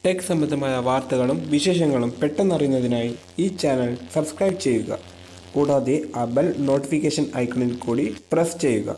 tech സംബന്ധമായ വാർത്തകളും വിശേഷങ്ങളും പെട്ടെന്നറിയുന്നതിനായി ഈ ചാനൽ സബ്സ്ക്രൈബ് ചെയ്യുക കൂടാതെ ആ ബെൽ നോട്ടിഫിക്കേഷൻ ഐക്കണിൽ കൂടി പ്രസ് ചെയ്യുക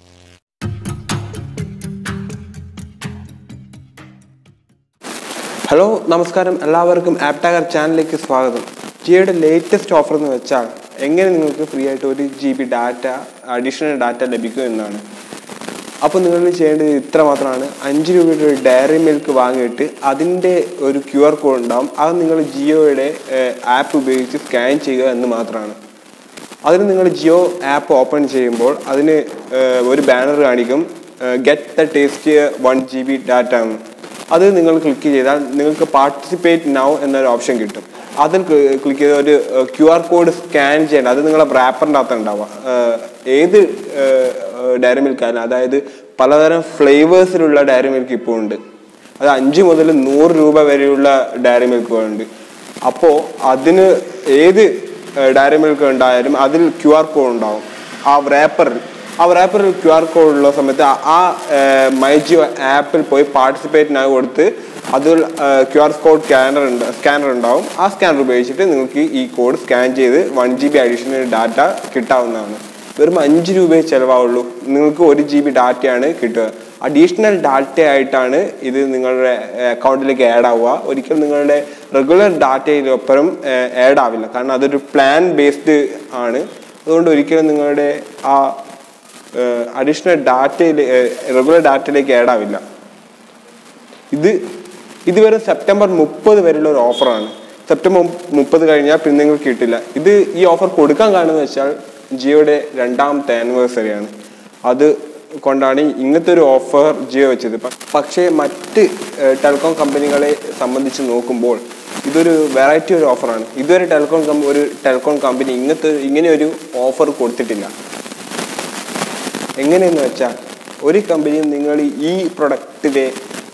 ഹലോ നമസ്കാരം എല്ലാവർക്കും ആപ്പ് ടാഗർ ചാനലിലേക്ക് സ്വാഗതം ജിയോയുടെ ലേറ്റസ്റ്റ് ഓഫർ എന്ന് വെച്ചാൽ എങ്ങനെ നിങ്ങൾക്ക് ഫ്രീ ആയിട്ട് ഒരു G B data additional data ലഭിക്കും എന്നാണ് അപ്പോൾ നിങ്ങൾ ചെയ്യേണ്ടത് ഇത്ര മാത്രമാണ് അഞ്ച് രൂപയുടെ ഒരു ഡയറി മിൽക്ക് വാങ്ങിയിട്ട് അതിൻ്റെ ഒരു ക്യു ആർ കോഡ് ഉണ്ടാവും അത് നിങ്ങൾ ജിയോയുടെ ആപ്പ് ഉപയോഗിച്ച് സ്കാൻ ചെയ്യുക എന്ന് മാത്രമാണ് അതിന് നിങ്ങൾ ജിയോ ആപ്പ് ഓപ്പൺ ചെയ്യുമ്പോൾ അതിന് ഏഹ്, ഒരു ബാനർ കാണിക്കും get the taste one G B data എന്ന് അത് നിങ്ങൾ ക്ലിക്ക് ചെയ്താൽ നിങ്ങൾക്ക് പാർട്ടിസിപ്പേറ്റ് നൗ എന്നൊരു ഓപ്ഷൻ കിട്ടും അതിൽ ക്ലിക്ക് ചെയ്ത ഒരു ക്യു ആർ കോഡ് സ്കാൻ ചെയ്യേണ്ട അത് നിങ്ങളെ റാപ്പറിൻ്റെ അകത്ത് ഉണ്ടാവുക ഏഹ്, ഏത് ഡയറി മിൽക്ക് ആയാലും അതായത് പലതരം ഫ്ലേവേഴ്സിലുള്ള ഡയറി മിൽക്ക് ഇപ്പോൾ ഉണ്ട് അത് അഞ്ച് മുതൽ നൂറ് രൂപ വരെയുള്ള ഡയറി മിൽക്കുകളുണ്ട് അപ്പോൾ അതിന് ഏത് ഡയറി മിൽക്ക് ഉണ്ടായാലും അതിൽ ക്യു ആർ കോഡ് ഉണ്ടാവും ആ റാപ്പറിൽ ആ റാപ്പറിൽ ക്യു ആർ കോഡ് ഉള്ള സമയത്ത് ആ- ആ മൈ ജിയോ ആപ്പിൽ പോയി പാർട്ടിസിപ്പേറ്റിനായി കൊടുത്ത് അതിൽ ക്യു ആർ കോഡ് സ്കാനർ ഉണ്ട് സ്കാനർ ഉണ്ടാവും ആ സ്കാനർ ഉപയോഗിച്ചിട്ട് നിങ്ങൾക്ക് ഈ കോഡ് സ്കാൻ ചെയ്ത് one G B additional data കിട്ടാവുന്നതാണ് വെറും അഞ്ച് രൂപയെ ചിലവാവുള്ളൂ നിങ്ങൾക്ക് ഒരു ജി ബി ഡാറ്റയാണ് കിട്ടുക അഡീഷണൽ ഡാറ്റ ആയിട്ടാണ് ഇത് നിങ്ങളുടെ അക്കൗണ്ടിലേക്ക് ആഡ് ആവുക ഒരിക്കലും നിങ്ങളുടെ റെഗുലർ ഡാറ്റയിലൊപ്പരം ആഡ് ആവില്ല കാരണം അതൊരു പ്ലാൻ ബേസ്ഡ് ആണ് അതുകൊണ്ട് ഒരിക്കലും നിങ്ങളുടെ ആ അഡീഷണൽ ഡാറ്റയിൽ റെഗുലർ ഡാറ്റയിലേക്ക് ആഡ് ആവില്ല ഇത് ഇത് വെറും സെപ്റ്റംബർ മുപ്പത് വരെയുള്ള ഒരു ഓഫറാണ് സെപ്റ്റംബർ മുപ്പത് കഴിഞ്ഞാൽ പിന്നെ നിങ്ങൾക്ക് കിട്ടില്ല ഇത് ഈ ഓഫർ കൊടുക്കാൻ കാരണം വെച്ചാൽ ജിയോയുടെ രണ്ടാമത്തെ ആനിവേഴ്സറിയാണ് അത് കൊണ്ടാണ് ഇങ്ങനത്തെ ഒരു ഓഫർ ജിയോ വെച്ചത് പ- പക്ഷേ മറ്റ് ടെലികോം കമ്പനികളെ സംബന്ധിച്ച് നോക്കുമ്പോൾ ഇതൊരു വെറൈറ്റി ഒരു ഓഫറാണ് ഇതുവരെ ടെലികോം കമ്പ ഒരു ടെലികോം കമ്പനി ഇങ്ങനത്തെ ഇങ്ങനെ ഒരു ഓഫർ കൊടുത്തിട്ടില്ല എങ്ങനെയെന്ന് വെച്ചാൽ ഒരു കമ്പനിയും നിങ്ങൾ ഈ പ്രൊഡക്റ്റിലെ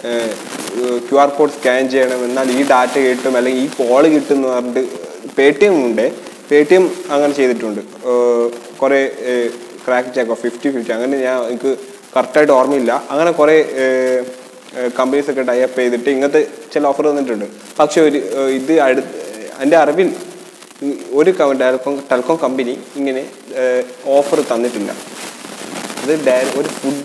ക്യു ആർ കോഡ് സ്കാൻ ചെയ്യണം എന്നാൽ ഈ ഡാറ്റ കിട്ടും അല്ലെങ്കിൽ ഈ കോൾ കിട്ടും എന്ന് പറഞ്ഞിട്ട് പേ ടി എം ഉണ്ട് പേ ടി എം അങ്ങനെ ചെയ്തിട്ടുണ്ട് ഏഹ് കുറേ ക്രാക്ക് ചാക്കോ ഫിഫ്റ്റി ഫിഫ്റ്റി അങ്ങനെ ഞാൻ എനിക്ക് കറക്റ്റായിട്ട് ഓർമ്മയില്ല അങ്ങനെ കുറേ കമ്പനീസ് ഒക്കെ ടൈപ്പ് ചെയ്തിട്ട് ഇങ്ങനത്തെ ചില ഓഫർ തന്നിട്ടുണ്ട് പക്ഷെ ഒരു ഏഹ് ഇത് അടുത്ത് എൻ്റെ അറിവിൽ ഈ ഒരു ടെലികോം ടെലികോം കമ്പനി ഇങ്ങനെ ഓഫർ തന്നിട്ടില്ല അത് ഡയറി ഒരു ഫുഡ്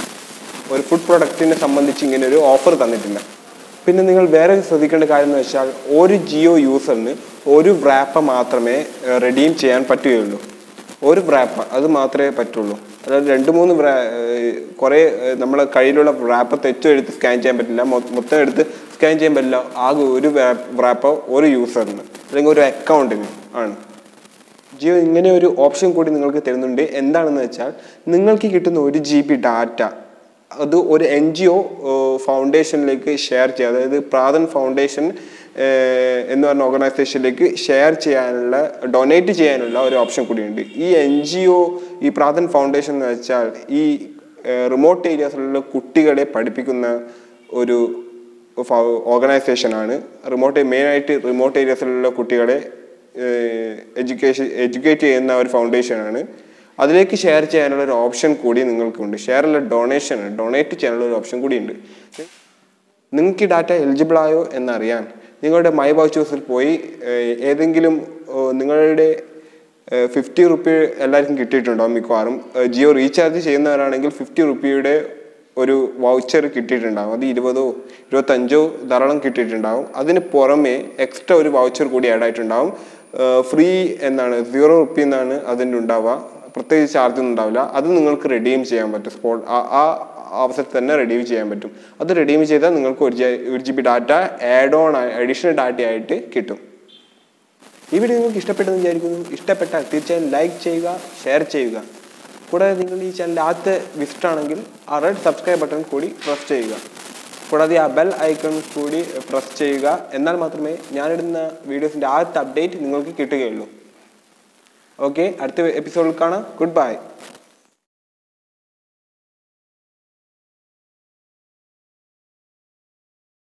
ഒരു ഫുഡ് പ്രൊഡക്റ്റിനെ സംബന്ധിച്ച് ഇങ്ങനെ ഒരു ഓഫർ തന്നിട്ടില്ല പിന്നെ നിങ്ങൾ വേറെ ശ്രദ്ധിക്കേണ്ട കാര്യം എന്ന് വെച്ചാൽ ഒരു ജിയോ യൂസറിന് ഒരു വ്രാപ്പ മാത്രമേ റെഡീം ചെയ്യാൻ പറ്റുകയുള്ളൂ ഒരു വ്രാപ്പ അത് മാത്രമേ പറ്റുള്ളൂ അതായത് രണ്ട് മൂന്ന് വ്രാ കുറേ നമ്മളെ കയ്യിലുള്ള വ്രാപ്പ തെറ്റും എടുത്ത് സ്കാൻ ചെയ്യാൻ പറ്റില്ല മൊ- മൊത്തം എടുത്ത് സ്കാൻ ചെയ്യാൻ പറ്റില്ല ആകെ ഒരു വ്രാപ്പ ഒരു യൂസറിന് അല്ലെങ്കിൽ ഒരു അക്കൗണ്ടിന് ആണ് ജിയോ ഇങ്ങനെ ഒരു ഓപ്ഷൻ കൂടി നിങ്ങൾക്ക് തരുന്നുണ്ട് എന്താണെന്ന് വെച്ചാൽ നിങ്ങൾക്ക് കിട്ടുന്ന ഒരു ജി ബി ഡാറ്റ അത് ഒരു എൻ ജി ഒ ഫൗണ്ടേഷനിലേക്ക് ഷെയർ ചെയ്യുക അതായത് പ്രാതൻ ഫൗണ്ടേഷൻ ഏഹ്, എന്ന് പറഞ്ഞ ഓർഗനൈസേഷനിലേക്ക് ഷെയർ ചെയ്യാനുള്ള ഡൊണേറ്റ് ചെയ്യാനുള്ള ഒരു ഓപ്ഷൻ കൂടിയുണ്ട് ഈ എൻ ജി ഒ ഈ പ്രാതൻ ഫൗണ്ടേഷൻ എന്ന് വെച്ചാൽ ഈ റിമോട്ട് ഏരിയാസിലുള്ള കുട്ടികളെ പഠിപ്പിക്കുന്ന ഒരു ഓർഗനൈസേഷനാണ് റിമോട്ട് മെയിനായിട്ട് റിമോട്ട് ഏരിയാസിലുള്ള കുട്ടികളെ എഡ്യൂക്കേഷൻ എഡ്യൂക്കേറ്റ് ചെയ്യുന്ന ഒരു ഫൗണ്ടേഷനാണ് അതിലേക്ക് ഷെയർ ചെയ്യാനുള്ള ഒരു ഓപ്ഷൻ കൂടി നിങ്ങൾക്കുണ്ട് ഷെയർ അല്ല ഡൊണേഷൻ ഡൊണേറ്റ് ചെയ്യാനുള്ള ഒരു ഓപ്ഷൻ കൂടിയുണ്ട് നിങ്ങൾക്ക് ഈ ഡാറ്റ എലിജിബിൾ ആയോ എന്നറിയാൻ നിങ്ങളുടെ മൈ വൗച്ചേഴ്സിൽ പോയി ഏഹ്, ഏതെങ്കിലും ഏഹ്, നിങ്ങളുടെ ഫിഫ്റ്റി റുപ്പി എല്ലാവർക്കും കിട്ടിയിട്ടുണ്ടാവും മിക്കവാറും ഏഹ്, ജിയോ റീചാർജ് ചെയ്യുന്നവരാണെങ്കിൽ ഫിഫ്റ്റി റുപ്പിയുടെ ഒരു വൗച്ചർ കിട്ടിയിട്ടുണ്ടാവും അത് ഇരുപതോ ഇരുപത്തഞ്ചോ ധാരാളം കിട്ടിയിട്ടുണ്ടാവും അതിന് പുറമെ എക്സ്ട്രാ ഒരു വൗച്ചർ കൂടി ആഡ് ആയിട്ടുണ്ടാവും ഫ്രീ എന്നാണ് സീറോ റുപ്പി എന്നാണ് അതിൻ്റെ ഉണ്ടാവുക പ്രത്യേകിച്ച് ചാർജ് ഒന്നും ഉണ്ടാവില്ല അത് നിങ്ങൾക്ക് റെഡീം ചെയ്യാൻ പറ്റും സ്പോട്ട് ആ അവസരത്തിൽ തന്നെ റെഡീം ചെയ്യാൻ പറ്റും അത് റെഡീം ചെയ്താൽ നിങ്ങൾക്ക് ഒരു ജി- ഒരു G B data add on additional data ആയിട്ട് കിട്ടും ഈ വീഡിയോ നിങ്ങൾക്ക് ഇഷ്ടപ്പെട്ടെന്ന് വിചാരിക്കുന്നു ഇഷ്ടപ്പെട്ടാൽ തീർച്ചയായും ലൈക്ക് ചെയ്യുക ഷെയർ ചെയ്യുക കൂടാതെ നിങ്ങൾ ഈ ചാനലിൽ ആദ്യത്തെ വിസിറ്റ് ആണെങ്കിൽ ആ റെഡ് സബ്സ്ക്രൈബ് ബട്ടൺ കൂടി പ്രസ് ചെയ്യുക കൂടാതെ ആ ബെൽ ഐക്കൺ കൂടി പ്രസ് ചെയ്യുക എന്നാൽ മാത്രമേ ഞാനിടുന്ന വീഡിയോസിൻ്റെ ആദ്യത്തെ അപ്ഡേറ്റ് നിങ്ങൾക്ക് കിട്ടുകയുള്ളൂ ഓക്കെ അടുത്ത എപ്പിസോഡിൽ കാണാം ഗുഡ് ബൈ